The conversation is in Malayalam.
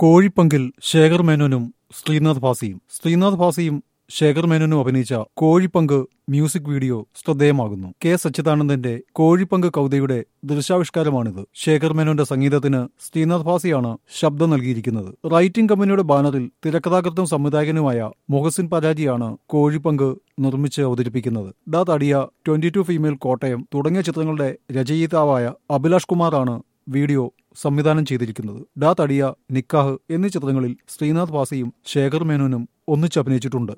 കോഴിപ്പങ്കിൽ ശേഖർ മേനോനും ശ്രീനാഥ് ഭാസിയും ശ്രീനാഥ് ഭാസിയും ശേഖർ മേനോനും അഭിനയിച്ച കോഴിപ്പങ്ക് മ്യൂസിക് വീഡിയോ ശ്രദ്ധേയമാകുന്നു കെ സച്ചിദാനന്ദന്റെ കോഴിപ്പങ്ക് കൗതയുടെ ദൃശ്യാവിഷ്കാരമാണിത് ശേഖർ മേനോന്റെ സംഗീതത്തിന് ശ്രീനാഥ് ഭാസിയാണ് ശബ്ദം നൽകിയിരിക്കുന്നത് റൈറ്റിംഗ് കമ്പനിയുടെ ബാനറിൽ തിരക്കഥാകൃത്തും സംവിധായകനുമായ മൊഹസിൻ പരാജിയാണ് കോഴിപ്പങ്ക് നിർമ്മിച്ച് അവതരിപ്പിക്കുന്നത് Da Thadiya twenty two female Kottayam തുടങ്ങിയ ചിത്രങ്ങളുടെ രചയിതാവായ അഭിലാഷ് കുമാറാണ് വീഡിയോ സംവിധാനം ചെയ്തിരിക്കുന്നത് ഡാ തടിയ നിക്കാഹ് എന്നീ ചിത്രങ്ങളിൽ ശ്രീനാഥ് ഭാസിയും ശേഖർ മേനോനും ഒന്നിച്ചഭിനയിച്ചിട്ടുണ്ട്